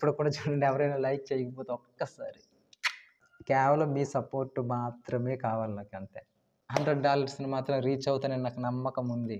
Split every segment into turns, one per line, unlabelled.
ఇప్పుడు కూడా చూడండి ఎవరైనా లైక్ చేయకపోతే ఒక్కసారి కేవలం మీ సపోర్ట్ మాత్రమే కావాలి నాకు అంతే హండ్రెడ్ డాలర్స్ని మాత్రం రీచ్ అవుతానని నాకు నమ్మకం ఉంది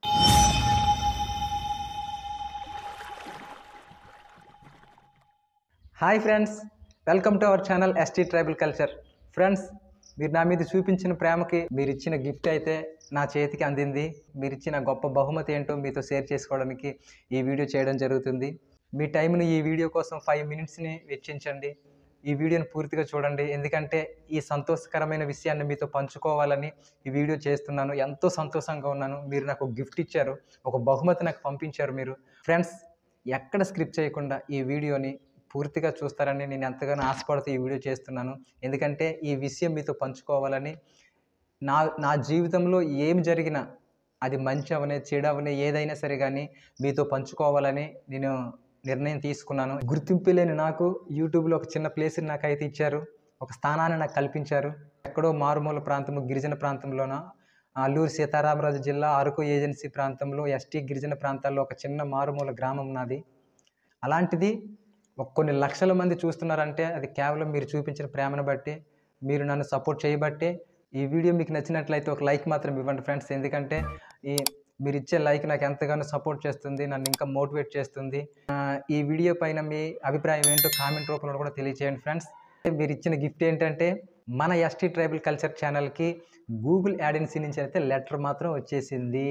hi friends welcome to our channel ST tribal culture friends మీరు నా మీద చూపించిన ప్రేమకి మీరు ఇచ్చిన గిఫ్ట్ అయితే నా చేతికి అందింది మీరు ఇచ్చిన గొప్ప బహుమతి ఏంటో మీతో షేర్ చేసుకోవడానికి ఈ వీడియో చేయడం జరుగుతుంది మీ టైంని ఈ వీడియో కోసం ఫైవ్ మినిట్స్ని వెచ్చించండి ఈ వీడియోని పూర్తిగా చూడండి ఎందుకంటే ఈ సంతోషకరమైన విషయాన్ని మీతో పంచుకోవాలని ఈ వీడియో చేస్తున్నాను ఎంతో సంతోషంగా ఉన్నాను మీరు నాకు ఒక గిఫ్ట్ ఇచ్చారు ఒక బహుమతి నాకు పంపించారు మీరు ఫ్రెండ్స్ ఎక్కడ స్క్రిప్ట్ చేయకుండా ఈ వీడియోని పూర్తిగా చూస్తారని నేను ఎంతగానో ఆశపడుతూ ఈ వీడియో చేస్తున్నాను ఎందుకంటే ఈ విషయం మీతో పంచుకోవాలని నా నా జీవితంలో ఏమి జరిగినా అది మంచి అవనే చెడు అవనే ఏదైనా సరే కానీ మీతో పంచుకోవాలని నేను నిర్ణయం తీసుకున్నాను గుర్తింపు లేని నాకు యూట్యూబ్లో ఒక చిన్న ప్లేస్ని నాకైతే ఇచ్చారు ఒక స్థానాన్ని నాకు కల్పించారు ఎక్కడో మారుమూల ప్రాంతంలో గిరిజన ప్రాంతంలోన అల్లూరు సీతారామరాజు జిల్లా అరకు ఏజెన్సీ ప్రాంతంలో ఎస్టీ గిరిజన ప్రాంతాల్లో ఒక చిన్న మారుమూల గ్రామం నాది అలాంటిది ఒక కొన్ని లక్షల మంది చూస్తున్నారంటే అది కేవలం మీరు చూపించిన ప్రేమను బట్టి మీరు నన్ను సపోర్ట్ చేయబట్టే ఈ వీడియో మీకు నచ్చినట్లయితే ఒక లైక్ మాత్రం ఇవ్వండి ఫ్రెండ్స్ ఎందుకంటే ఈ మీరు ఇచ్చే లైక్ నాకు ఎంతగానో సపోర్ట్ చేస్తుంది నన్ను ఇంకా మోటివేట్ చేస్తుంది ఆ, ఈ వీడియో పైన మీ అభిప్రాయం ఏంటో కామెంట్ రూపంలో కూడా తెలియచేయండి ఫ్రెండ్స్ మీరు ఇచ్చిన గిఫ్ట్ ఏంటంటే మన ఎస్టీ ట్రైబల్ కల్చర్ ఛానల్కి గూగుల్ యాడెన్సీ నుంచి అయితే లెటర్ మాత్రం వచ్చేసింది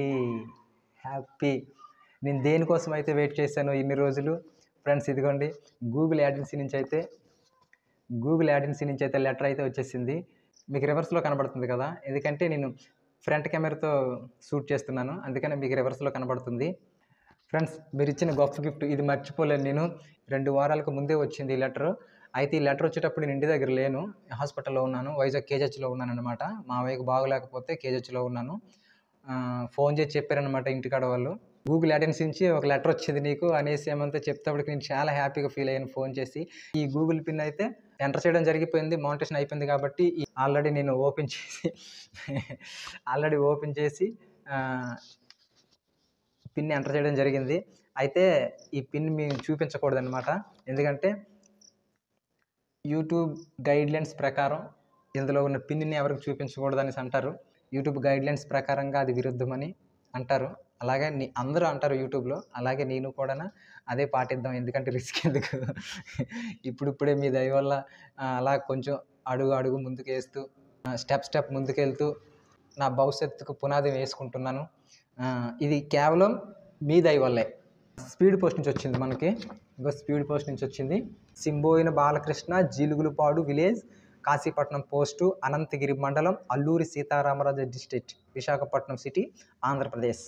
హ్యాపీ నేను దేనికోసం అయితే వెయిట్ చేశానో ఇన్ని రోజులు ఫ్రెండ్స్ ఇదిగోండి గూగుల్ యాడెన్సీ నుంచి అయితే గూగుల్ యాడెన్సీ నుంచి అయితే లెటర్ అయితే వచ్చేసింది మీకు రివర్స్లో కనబడుతుంది కదా ఎందుకంటే నేను ఫ్రంట్ కెమెరాతో షూట్ చేస్తున్నాను అందుకని మీకు రివర్స్లో కనబడుతుంది ఫ్రెండ్స్ మీరు ఇచ్చిన గొప్ప గిఫ్ట్ ఇది మర్చిపోలేను నేను రెండు వారాలకు ముందే వచ్చింది ఈ లెటర్ అయితే ఈ లెటర్ వచ్చేటప్పుడు నేను ఇంటి దగ్గర లేను హాస్పిటల్లో ఉన్నాను వైజాగ్ కేజెచ్లో ఉన్నాను అనమాట మా వైపు బాగోలేకపోతే కేజెచ్లో ఉన్నాను ఆ, ఫోన్ చేసి చెప్పారనమాట ఇంటికాడ వాళ్ళు గూగుల్ అటెన్స్ నుంచి ఒక లెటర్ వచ్చింది నీకు అనేసి ఏమంతా చెప్తేప్పటికి నేను చాలా హ్యాపీగా ఫీల్ అయ్యాను ఫోన్ చేసి ఈ గూగుల్ పిన్ అయితే ఎంటర్ చేయడం జరిగిపోయింది మౌంటేషన్ అయిపోయింది కాబట్టి ఆల్రెడీ నేను ఓపెన్ చేసి ఆల్రెడీ ఓపెన్ చేసి ఆ, పిన్ ఎంటర్ చేయడం జరిగింది అయితే ఈ పిన్ మేము చూపించకూడదు అనమాట ఎందుకంటే యూట్యూబ్ గైడ్లైన్స్ ప్రకారం ఇందులో ఉన్న పిన్ని ఎవరికి చూపించకూడదు అనేసి అంటారు యూట్యూబ్ గైడ్లైన్స్ ప్రకారంగా అది విరుద్ధమని అంటారు అలాగే నీ అందరూ అంటారు యూట్యూబ్లో అలాగే నేను కూడా అదే పాటిద్దాం ఎందుకంటే రిస్క్ ఎందుకు ఇప్పుడిప్పుడే మీ దయ వల్ల ఆ, అలా కొంచెం అడుగు అడుగు ముందుకు వేస్తూ స్టెప్ స్టెప్ ముందుకెళ్తూ నా భవిష్యత్తుకు పునాది వేసుకుంటున్నాను ఆ, ఇది కేవలం మీ దయ వల్లే స్పీడ్ పోస్ట్ నుంచి వచ్చింది మనకి ఇంకో స్పీడ్ పోస్ట్ నుంచి వచ్చింది సింబోయిన బాలకృష్ణ జీలుగులపాడు విలేజ్ కాశీపట్నం పోస్టు అనంతగిరి మండలం అల్లూరి సీతారామరాజు డిస్ట్రిక్ట్ విశాఖపట్నం సిటీ ఆంధ్రప్రదేశ్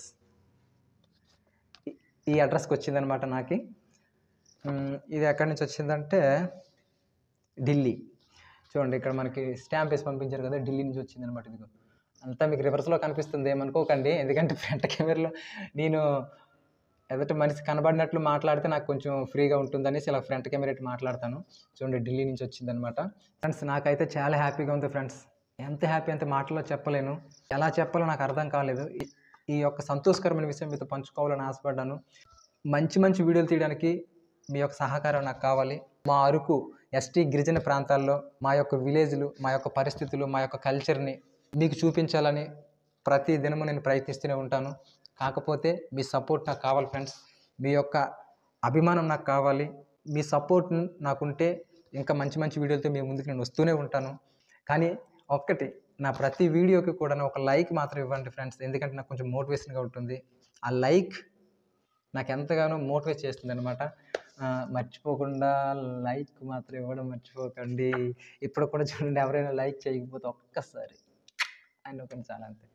ఈ- ఈ అడ్రస్కి వచ్చిందనమాట నాకు ఉమ్, ఇది ఎక్కడి నుంచి వచ్చిందంటే ఢిల్లీ చూడండి ఇక్కడ మనకి స్టాంప్ వేసి పంపించారు కదా ఢిల్లీ నుంచి వచ్చింది అనమాట ఇది అంతా మీకు రివర్స్లో కనిపిస్తుంది ఏమనుకోకండి ఎందుకంటే ఫ్రంట్ కెమెరాలో నేను ఎదుటి మనిషి కనబడినట్లు మాట్లాడితే నాకు కొంచెం ఫ్రీగా ఉంటుందనేసి ఇలా ఫ్రంట్ కెమెరా పెట్టి మాట్లాడతాను చూడండి ఢిల్లీ నుంచి వచ్చిందనమాట ఫ్రెండ్స్ నాకైతే చాలా హ్యాపీగా ఉంది ఫ్రెండ్స్ ఎంత హ్యాపీ అంత మాటల్లో చెప్పలేను ఎలా చెప్పాలో నాకు అర్థం కాలేదు ఈ- ఈ యొక్క సంతోషకరమైన విషయం మీతో పంచుకోవాలని ఆశపడ్డాను మంచి మంచి వీడియోలు తీయడానికి మీ యొక్క సహకారం నాకు కావాలి మా అరకు ఎస్టీ గిరిజన ప్రాంతాల్లో మా యొక్క విలేజ్లు మా యొక్క పరిస్థితులు మా యొక్క కల్చర్ని మీకు చూపించాలని ప్రతి దినము నేను ప్రయత్నిస్తూనే ఉంటాను కాకపోతే మీ సపోర్ట్ నాకు కావాలి ఫ్రెండ్స్ మీ యొక్క అభిమానం నాకు కావాలి మీ సపోర్ట్ నాకుంటే ఇంకా మంచి మంచి వీడియోలతో మీ ముందుకు నేను వస్తూనే ఉంటాను కానీ ఒక్కటి నా ప్రతి వీడియోకి కూడా ఒక లైక్ మాత్రం ఇవ్వండి ఫ్రెండ్స్ ఎందుకంటే నాకు కొంచెం మోటివేషన్గా ఉంటుంది ఆ లైక్ నాకు ఎంతగానో మోటివేట్ చేస్తుంది అనమాట మర్చిపోకుండా లైక్ మాత్రం ఇవ్వడం మర్చిపోకండి ఇప్పుడు కూడా చూడండి ఎవరైనా లైక్ చేయకపోతే ఒక్కసారి అండ్ ఒక చాలా అంతే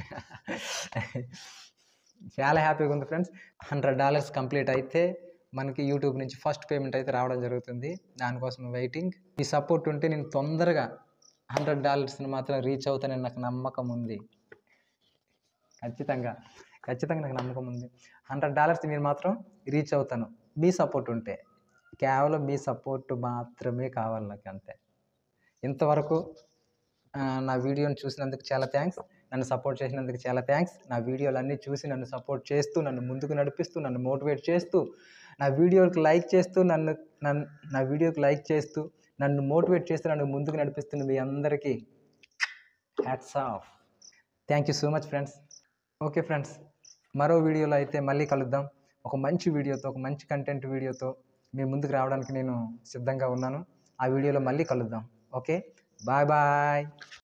చాలా హ్యాపీగా ఉంది ఫ్రెండ్స్ హండ్రెడ్ డాలర్స్ కంప్లీట్ అయితే మనకి యూట్యూబ్ నుంచి ఫస్ట్ పేమెంట్ అయితే రావడం జరుగుతుంది దానికోసం వెయిటింగ్ మీ సపోర్ట్ ఉంటే నేను తొందరగా హండ్రెడ్ డాలర్స్ని మాత్రం రీచ్ అవుతానని నాకు నమ్మకం ఉంది ఖచ్చితంగా ఖచ్చితంగా నాకు నమ్మకం ఉంది హండ్రెడ్ డాలర్స్ మీరు మాత్రం రీచ్ అవుతాను మీ సపోర్ట్ ఉంటే కేవలం మీ సపోర్ట్ మాత్రమే కావాలి నాకు అంతే ఇంతవరకు ఆ, నా వీడియోని చూసినందుకు చాలా థ్యాంక్స్ నన్ను సపోర్ట్ చేసినందుకు చాలా థ్యాంక్స్ నా వీడియోలన్నీ చూసి నన్ను సపోర్ట్ చేస్తూ నన్ను ముందుకు నడిపిస్తూ నన్ను మోటివేట్ చేస్తూ నా వీడియోకి లైక్ చేస్తూ నన్ను నన్ను నా వీడియోకి లైక్ చేస్తూ నన్ను మోటివేట్ చేస్తూ నన్ను ముందుకు నడిపిస్తున్న మీ అందరికీ hats off thank you so much friends okay friends మరో వీడియోలో అయితే మళ్ళీ కలుద్దాం ఒక మంచి వీడియోతో ఒక మంచి కంటెంట్ వీడియోతో మీ ముందుకు రావడానికి నేను సిద్ధంగా ఉన్నాను ఆ వీడియోలో మళ్ళీ కలుద్దాం ఓకే బాయ్ బాయ్